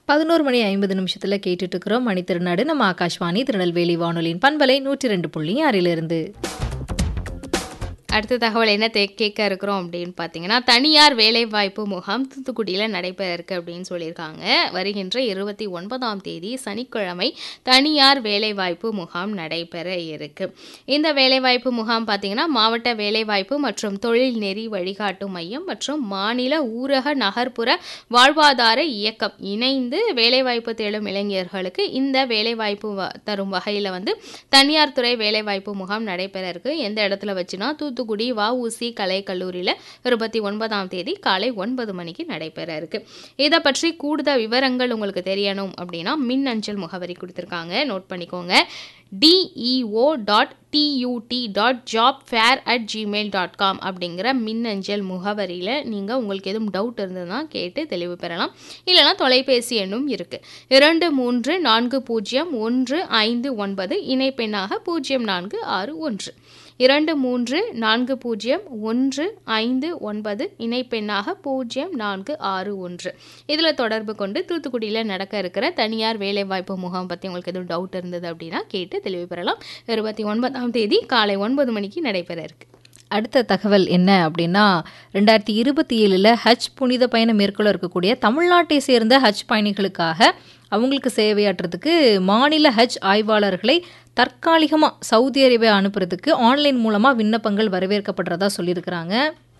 பதினோரு மணி ஐம்பது நிமிஷத்துல கேட்டுட்டு இருக்கிறோம் மணி திருநாடு நம்ம ஆகாஷ்வாணி திருநெல்வேலி வானொலியின் பண்பலை நூற்றி ரெண்டு புள்ளி ஆறிலிருந்து அடுத்த தகவல் என்ன தே கேட்க இருக்கிறோம் அப்படின்னு பார்த்தீங்கன்னா தனியார் வேலைவாய்ப்பு முகாம் தூத்துக்குடியில் நடைபெற இருக்கு அப்படின்னு சொல்லியிருக்காங்க வருகின்ற இருபத்தி ஒன்பதாம் தேதி சனிக்கிழமை தனியார் வேலைவாய்ப்பு முகாம் நடைபெற இருக்கு இந்த வேலைவாய்ப்பு முகாம் பார்த்தீங்கன்னா மாவட்ட வேலைவாய்ப்பு மற்றும் தொழில் நெறி வழிகாட்டு மையம் மற்றும் மாநில ஊரக நகர்ப்புற வாழ்வாதார இயக்கம் இணைந்து வேலைவாய்ப்பு தேடும் இளைஞர்களுக்கு இந்த வேலைவாய்ப்பு வ- தரும் வகையில் வந்து தனியார் துறை வேலைவாய்ப்பு முகாம் நடைபெற இருக்கு எந்த இடத்துல வச்சுன்னா தூத்துக்குடி வஉசி கலை கல்லூரியில் இருபத்தி ஒன்பதாம் தேதி காலை ஒன்பது மணிக்கு நடைபெற இருக்கு இதை பற்றி கூடுதல் விவரங்கள் உங்களுக்கு தெரியணும் அப்படின்னா மின்னஞ்சல் முகவரி கொடுத்துருக்காங்க நோட் பண்ணிக்கோங்க DEO dot tuty dot job fair at Gmail dot com அப்படிங்கிற மின்னஞ்சல் முகவரியில் நீங்கள் உங்களுக்கு எதுவும் டவுட் இருந்ததுன்னா கேட்டு தெளிவு பெறலாம் இல்லைனா தொலைபேசி எண்ணும் இருக்குது இரண்டு மூன்று நான்கு பூஜ்ஜியம் ஒன்று ஐந்து ஒன்பது இணைப்பெண்ணாக பூஜ்ஜியம் நான்கு ஆறு ஒன்று இரண்டு மூன்று நான்கு பூஜ்ஜியம் ஒன்று ஐந்து ஒன்பது இணைப்பெண்ணாக பூஜ்ஜியம் நான்கு ஆறு ஒன்று இதில் தொடர்பு கொண்டு தூத்துக்குடியில் நடக்க இருக்கிற தனியார் வேலைவாய்ப்பு முகாம் பற்றி உங்களுக்கு எதுவும் டவுட் இருந்தது அப்படின்னா கேட்டு தெளிவு பெறலாம் இருபத்தி ஒன்பதாம் தேதி காலை ஒன்பது மணிக்கு நடைபெற இருக்கு அடுத்த தகவல் என்ன அப்படின்னா ரெண்டாயிரத்தி இருபத்தி ஏழில் ஹஜ் புனித பயணம் மேற்கொள்ள இருக்கக்கூடிய தமிழ்நாட்டை சேர்ந்த ஹஜ் பயணிகளுக்காக அவங்களுக்கு சேவையாற்றுறதுக்கு மாநில ஹஜ் ஆய்வாளர்களை தற்காலிகமாக சவுதி அரேபியா அனுப்புறதுக்கு ஆன்லைன் மூலமாக விண்ணப்பங்கள் வரவேற்கப்படுறதா சொல்லியிருக்கிறாங்க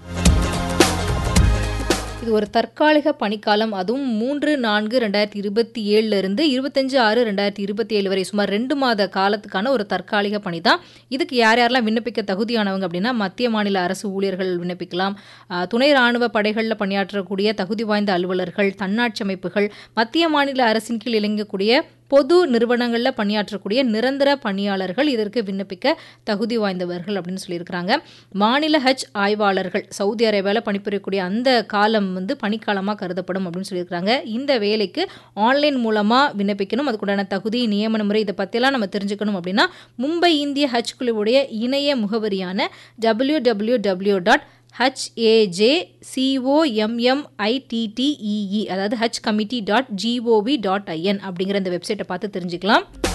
இது ஒரு தற்காலிக பணிக்காலம் அதுவும் மூன்று நான்கு ரெண்டாயிரத்தி இருபத்தி ஏழுல இருந்து இருபத்தஞ்சு ஆறு ரெண்டாயிரத்தி இருபத்தி ஏழு வரை சுமார் ரெண்டு மாத காலத்துக்கான ஒரு தற்காலிக பணி தான் இதுக்கு யார் யாரெல்லாம் விண்ணப்பிக்க தகுதியானவங்க அப்படின்னா மத்திய மாநில அரசு ஊழியர்கள் விண்ணப்பிக்கலாம் ஆஹ், துணை ராணுவ படைகளில் பணியாற்றக்கூடிய தகுதி வாய்ந்த அலுவலர்கள் தன்னாட்சி அமைப்புகள் மத்திய மாநில அரசின் கீழ் இயங்கக்கூடிய பொது நிறுவனங்களில் பணியாற்றக்கூடிய நிரந்தர பணியாளர்கள் இதற்கு விண்ணப்பிக்க தகுதி வாய்ந்தவர்கள் அப்படின்னு சொல்லியிருக்கிறாங்க மாநில ஹஜ் ஆய்வாளர்கள் சவுதி அரேபியாவில் பணிபுரியக்கூடிய அந்த காலம் வந்து பணிக்காலமாக கருதப்படும் அப்படின்னு சொல்லியிருக்கிறாங்க இந்த வேலைக்கு ஆன்லைன் மூலமாக விண்ணப்பிக்கணும் அதுக்குண்டான தகுதி நியமன முறை இதை பற்றியெல்லாம் நம்ம தெரிஞ்சுக்கணும் அப்படின்னா மும்பை இந்திய ஹஜ் குழுவுடைய இணைய முகவரியான டபிள்யூ டபிள்யூ டபிள்யூ டாட் ஹச்ஏஜே சிஓஎம்எம்ஐடிடிஇஇ அதாவது ஹஜ் committee dot gov dot IN அப்படிங்கிற இந்த வெப்சைட்டை பார்த்து தெரிஞ்சுக்கலாம்